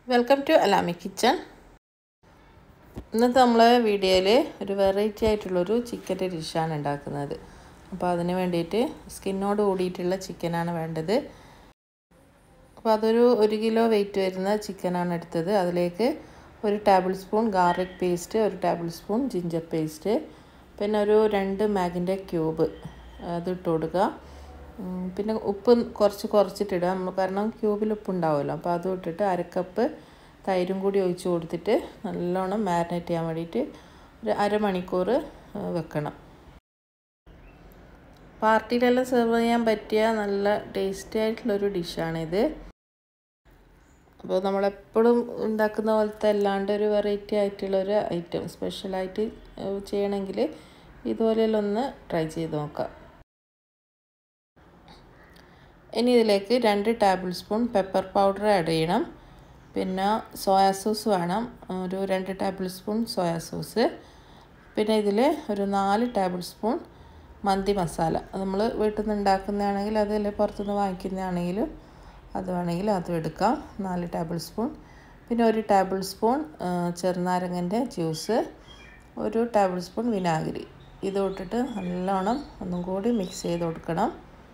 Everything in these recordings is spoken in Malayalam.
വെൽക്കം ടു അലാമി കിച്ചൺ ഇന്നത്തെ നമ്മളെ വീഡിയോയിൽ ഒരു വെറൈറ്റി ആയിട്ടുള്ളൊരു ചിക്കൻ്റെ ഡിഷാണ് ഉണ്ടാക്കുന്നത് അപ്പോൾ അതിന് വേണ്ടിയിട്ട് സ്കിന്നോട് കൂടിയിട്ടുള്ള ചിക്കനാണ് വേണ്ടത് അപ്പോൾ അതൊരു ഒരു കിലോ വെയിറ്റ് വരുന്ന ചിക്കനാണ് എടുത്തത് അതിലേക്ക് ഒരു ടേബിൾ സ്പൂൺ ഗാർലിക് പേസ്റ്റ് ഒരു ടേബിൾ സ്പൂൺ ജിഞ്ചർ പേസ്റ്റ് പിന്നെ ഒരു രണ്ട് മാഗിൻ്റെ ക്യൂബ് അത് ഇട്ട് കൊടുക്കുക പിന്നെ ഉപ്പ് കുറച്ച് കുറച്ചിട്ടിടുക നമ്മൾ കാരണം ക്യൂബിൽ ഉപ്പ് ഉണ്ടാവുമല്ലോ അപ്പോൾ അതും ഇട്ടിട്ട് അരക്കപ്പ് തൈരും കൂടി ഒഴിച്ച് കൊടുത്തിട്ട് നല്ലോണം മാരിനേറ്റ് ചെയ്യാൻ വേണ്ടിയിട്ട് ഒരു അരമണിക്കൂർ വെക്കണം പാർട്ടിയിലെല്ലാം സെർവ് ചെയ്യാൻ പറ്റിയ നല്ല ടേസ്റ്റി ആയിട്ടുള്ളൊരു ഡിഷാണിത് അപ്പോൾ നമ്മളെപ്പോഴും ഉണ്ടാക്കുന്ന പോലത്തെ അല്ലാണ്ട് ഒരു വെറൈറ്റി ആയിട്ടുള്ളൊരു ഐറ്റം സ്പെഷ്യലായിട്ട് ചെയ്യണമെങ്കിൽ ഇതുപോലെയെല്ലാം ഒന്ന് ട്രൈ ചെയ്ത് നോക്കാം ഇനി ഇതിലേക്ക് രണ്ട് tablespoon pepper powder add ചെയ്യണം പിന്നെ സോയാ സോസ് വേണം ഒരു രണ്ട് ടേബിൾ സ്പൂൺ സോയാ സോസ് പിന്നെ ഇതിൽ ഒരു നാല് ടേബിൾ സ്പൂൺ മന്തി മസാല നമ്മൾ വീട്ടിൽ നിന്ന് ഉണ്ടാക്കുന്നതാണെങ്കിൽ അതല്ല പുറത്തുനിന്ന് വാങ്ങിക്കുന്നതാണെങ്കിലും അത് വേണമെങ്കിൽ അതും എടുക്കാം നാല് ടേബിൾ സ്പൂൺ പിന്നെ ഒരു ടേബിൾ സ്പൂൺ ചെറുനാരങ്ങൻ്റെ ജ്യൂസ് ഒരു ടേബിൾ സ്പൂൺ വിനാഗിരി ഇത് ഇട്ടിട്ട് നല്ലോണം ഒന്നും കൂടി മിക്സ് ചെയ്ത് കൊടുക്കണം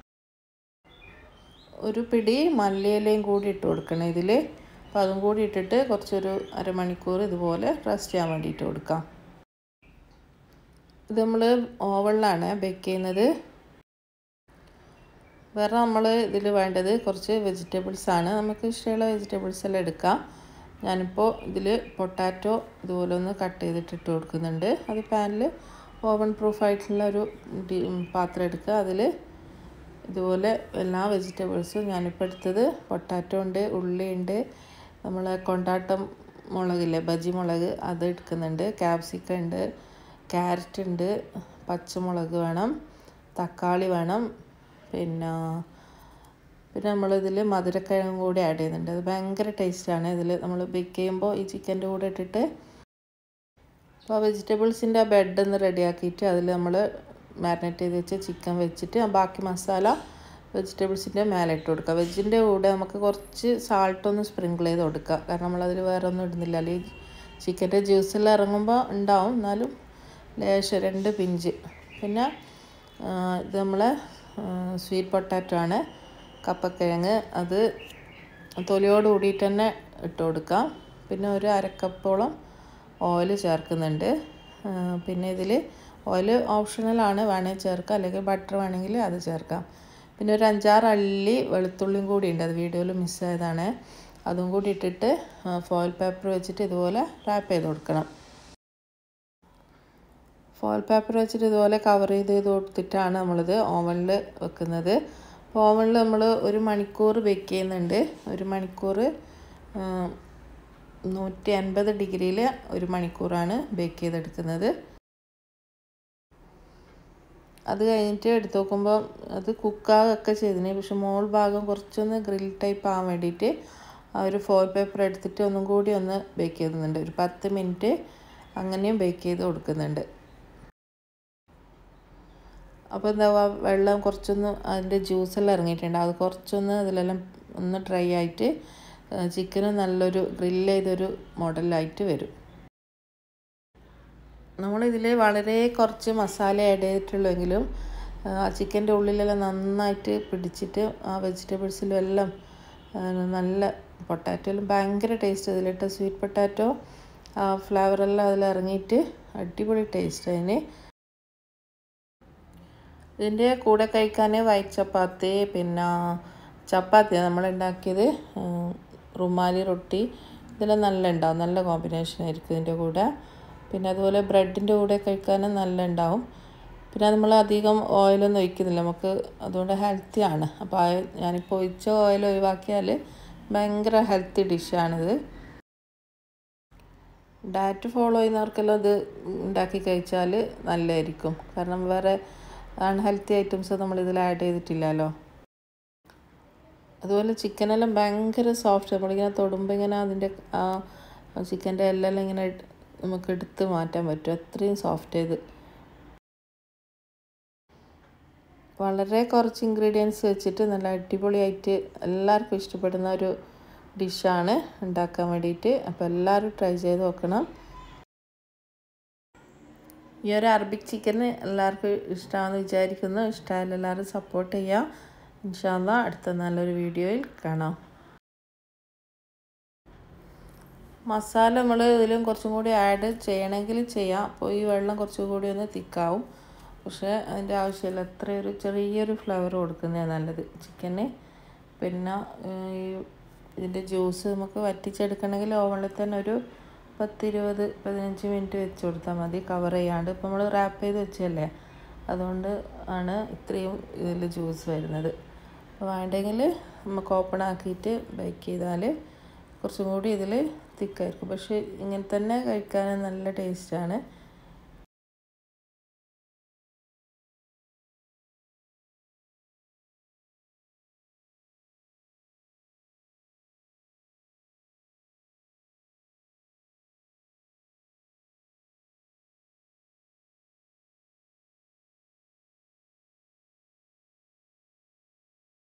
ഒരു പിടി മല്ലിയിലയും കൂടി ഇട്ട് കൊടുക്കണം ഇതിൽ അപ്പോൾ അതും കൂടി ഇട്ടിട്ട് കുറച്ചൊരു അരമണിക്കൂർ ഇതുപോലെ റെസ്റ്റ് ചെയ്യാൻ വേണ്ടിയിട്ട് കൊടുക്കാം ഇത് നമ്മൾ ഓവണിലാണ് ബേക്ക് ചെയ്യുന്നത് വേറെ നമ്മൾ ഇതിൽ വേണ്ടത് കുറച്ച് വെജിറ്റബിൾസ് ആണ് നമുക്ക് ഇഷ്ടമുള്ള വെജിറ്റബിൾസ് എല്ലാം എടുക്കാം ഞാനിപ്പോൾ ഇതിൽ പൊട്ടാറ്റോ ഇതുപോലെ ഒന്ന് കട്ട് ചെയ്തിട്ട് ഇട്ട് കൊടുക്കുന്നുണ്ട് അത് പാനിൽ ഓവൺ പ്രൂഫായിട്ടുള്ള ഒരു പാത്രം എടുക്കുക അതിൽ ഇതുപോലെ എല്ലാ വെജിറ്റബിൾസും ഞാനിപ്പോൾ എടുത്തത് പൊട്ടാറ്റോ ഉണ്ട് ഉള്ളി ഉണ്ട് നമ്മൾ കൊണ്ടാട്ടം മുളകില്ലേ ബജി മുളക് അത് എടുക്കുന്നുണ്ട് ക്യാപ്സിക്കം ഉണ്ട് ക്യാരറ്റ് ഉണ്ട് പച്ചമുളക് വേണം തക്കാളി വേണം പിന്നെ പിന്നെ നമ്മളിതിൽ മധുരക്കിഴങ്ങും കൂടി ആഡ് ചെയ്യുന്നുണ്ട് അത് ഭയങ്കര ടേസ്റ്റാണ് ഇതിൽ നമ്മൾ ബേക്ക് ചെയ്യുമ്പോൾ ഈ ചിക്കൻ്റെ കൂടെ ഇട്ടിട്ട് അപ്പോൾ വെജിറ്റബിൾസിൻ്റെ ആ ബെഡ് ഒന്ന് റെഡിയാക്കിയിട്ട് അതിൽ നമ്മൾ മാരിനേറ്റ് ചെയ്ത് വെച്ച് ചിക്കൻ വെച്ചിട്ട് ബാക്കി മസാല വെജിറ്റബിൾസിൻ്റെ മേലെ ഇട്ട് കൊടുക്കുക വെജിൻ്റെ കൂടെ നമുക്ക് കുറച്ച് സാൾട്ട് ഒന്ന് സ്പ്രിങ്കിൾ ചെയ്ത് കൊടുക്കുക കാരണം നമ്മളതിൽ വേറെ ഒന്നും ഇടുന്നില്ല അല്ലെങ്കിൽ ചിക്കൻ്റെ ജ്യൂസെല്ലാം ഇറങ്ങുമ്പോൾ ഉണ്ടാവും എന്നാലും ലേശം രണ്ട് പിഞ്ച് പിന്നെ ഇത് നമ്മളെ സ്വീറ്റ് പൊട്ടാറ്റോ ആണ് കപ്പക്കിഴങ്ങ് അത് തൊലിയോട് കൂടിയിട്ട് തന്നെ ഇട്ട് കൊടുക്കാം പിന്നെ ഒരു അരക്കപ്പോളം ഓയിൽ ചേർക്കുന്നുണ്ട് പിന്നെ ഇതിൽ ഓയിൽ ഓപ്ഷണലാണ് വേണമെങ്കിൽ ചേർക്കാം അല്ലെങ്കിൽ ബട്ടർ വേണമെങ്കിൽ അത് ചേർക്കാം പിന്നെ ഒരു അഞ്ചാറ് അള്ളി വെളുത്തുള്ളിയും കൂടി ഉണ്ട് അത് വീഡിയോയിൽ മിസ്സായതാണ് അതും കൂടി ഇട്ടിട്ട് ഫോയിൽ പേപ്പർ വെച്ചിട്ട് ഇതുപോലെ റാപ്പ് ചെയ്ത് കൊടുക്കണം ഫോയിൽ പേപ്പർ വെച്ചിട്ട് ഇതുപോലെ കവർ ചെയ്ത് ചെയ്ത് കൊടുത്തിട്ടാണ് നമ്മളിത് ഓവനിൽ വെക്കുന്നത് അപ്പോൾ ഓവനിൽ നമ്മൾ ഒരു മണിക്കൂർ ബേക്ക് ചെയ്യുന്നുണ്ട് ഒരു മണിക്കൂർ നൂറ്റി അൻപത് ഡിഗ്രിയിൽ ഒരു മണിക്കൂറാണ് ബേക്ക് ചെയ്തെടുക്കുന്നത് അത് കഴിഞ്ഞിട്ട് എടുത്ത് നോക്കുമ്പോൾ അത് കുക്കാകൊക്കെ ചെയ്തിന് പക്ഷെ മോൾ ഭാഗം കുറച്ചൊന്ന് ഗ്രിൽ ടൈപ്പ് ആവാൻ വേണ്ടിയിട്ട് ആ ഒരു ഫോയിൽ പേപ്പർ എടുത്തിട്ട് ഒന്നും കൂടി ഒന്ന് ബേക്ക് ചെയ്യുന്നുണ്ട് ഒരു പത്ത് മിനിറ്റ് അങ്ങനെയും ബേക്ക് ചെയ്ത് കൊടുക്കുന്നുണ്ട് അപ്പോൾ എന്താ വെള്ളം കുറച്ചൊന്ന് അതിൻ്റെ ജ്യൂസെല്ലാം ഇറങ്ങിയിട്ടുണ്ട് അത് കുറച്ചൊന്ന് അതിലെല്ലാം ഒന്ന് ഡ്രൈ ആയിട്ട് ചിക്കന് നല്ലൊരു ഗ്രില്ല് ചെയ്തൊരു മോഡലായിട്ട് വരും നമ്മളിതിൽ വളരെ കുറച്ച് മസാല ആഡ് ചെയ്തിട്ടുള്ളെങ്കിലും ആ ചിക്കൻ്റെ ഉള്ളിലെല്ലാം നന്നായിട്ട് പിടിച്ചിട്ട് ആ വെജിറ്റബിൾസിലും എല്ലാം നല്ല പൊട്ടാറ്റോയിലും ഭയങ്കര ടേസ്റ്റ് ഇതിലിട്ട സ്വീറ്റ് പൊട്ടാറ്റോ ആ ഫ്ലേവറെല്ലാം അതിൽ ഇറങ്ങിയിട്ട് അടിപൊളി ടേസ്റ്റ് അതിന് ഇതിൻ്റെ കൂടെ കഴിക്കാൻ വൈറ്റ് ചപ്പാത്തി പിന്നെ ചപ്പാത്തി നമ്മൾ ഉണ്ടാക്കിയത് റുമാലി റൊട്ടി ഇതെല്ലാം നല്ല ഉണ്ടാവും നല്ല കോമ്പിനേഷൻ ആയിരിക്കും ഇതിൻ്റെ കൂടെ പിന്നെ അതുപോലെ ബ്രെഡിൻ്റെ കൂടെ കഴിക്കാനും നല്ല ഉണ്ടാവും പിന്നെ നമ്മൾ അധികം ഓയിലൊന്നും ഒഴിക്കുന്നില്ല നമുക്ക് അതുകൊണ്ട് ഹെൽത്തിയാണ് അപ്പോൾ ഞാനിപ്പോൾ ഒഴിച്ച ഓയിൽ ഒഴിവാക്കിയാൽ ഭയങ്കര ഹെൽത്തി ഡിഷാണിത് ഡയറ്റ് ഫോളോ ചെയ്യുന്നവർക്കെല്ലാം ഇത് ഉണ്ടാക്കി കഴിച്ചാൽ നല്ലതായിരിക്കും കാരണം വേറെ അൺഹെൽത്തി ഐറ്റംസ് നമ്മൾ ഇതിൽ ആഡ് ചെയ്തിട്ടില്ലല്ലോ അതുപോലെ ചിക്കനെല്ലാം ഭയങ്കര സോഫ്റ്റ് നമ്മളിങ്ങനെ തൊടുമ്പോൾ ഇങ്ങനെ അതിൻ്റെ ആ ചിക്കൻ്റെ എല്ലാം ഇങ്ങനെ നമുക്ക് എടുത്ത് മാറ്റാൻ പറ്റും അത്രയും സോഫ്റ്റ് ചെയ്ത് വളരെ കുറച്ച് ഇൻഗ്രീഡിയൻസ് വെച്ചിട്ട് നല്ല അടിപൊളിയായിട്ട് എല്ലാവർക്കും ഇഷ്ടപ്പെടുന്ന ഒരു ഡിഷാണ് ഉണ്ടാക്കാൻ വേണ്ടിയിട്ട് അപ്പോൾ എല്ലാവരും ട്രൈ ചെയ്ത് നോക്കണം ഈ ഒരു അറബിക് ചിക്കൻ എല്ലാവർക്കും ഇഷ്ടമാണെന്ന് വിചാരിക്കുന്നു ഇഷ്ടമായാലും എല്ലാവരും സപ്പോർട്ട് ചെയ്യുക ഇൻഷാല്ല അടുത്ത നല്ലൊരു വീഡിയോയിൽ കാണാം മസാല നമ്മൾ ഇതിലും കുറച്ചും കൂടി ആഡ് ചെയ്യണമെങ്കിൽ ചെയ്യാം അപ്പോൾ ഈ വെള്ളം കുറച്ചും കൂടി ഒന്ന് തിക്കാവും പക്ഷേ അതിൻ്റെ ആവശ്യമില്ല അത്രയൊരു ചെറിയൊരു ഫ്ലേവർ കൊടുക്കുന്നതാണ് നല്ലത് ചിക്കന് പിന്നെ ഈ ഇതിൻ്റെ ജ്യൂസ് നമുക്ക് വറ്റിച്ചെടുക്കണമെങ്കിൽ ഓവണിൽ തന്നെ ഒരു പത്തിരുപത് പതിനഞ്ച് മിനിറ്റ് വെച്ച് കൊടുത്താൽ മതി കവർ ചെയ്യാണ്ട് ഇപ്പോൾ നമ്മൾ റാപ്പ് ചെയ്ത് വെച്ചല്ലേ അതുകൊണ്ട് ആണ് ഇത്രയും ഇതിൽ ജ്യൂസ് വരുന്നത് അപ്പോൾ വേണ്ടെങ്കിൽ നമുക്ക് ഓപ്പൺ ആക്കിയിട്ട് ബേക്ക് ചെയ്താൽ കുറച്ചും കൂടി ഇതിൽ തിക്കായിരിക്കും പക്ഷേ ഇങ്ങനെ തന്നെ കഴിക്കാൻ നല്ല ടേസ്റ്റാണ്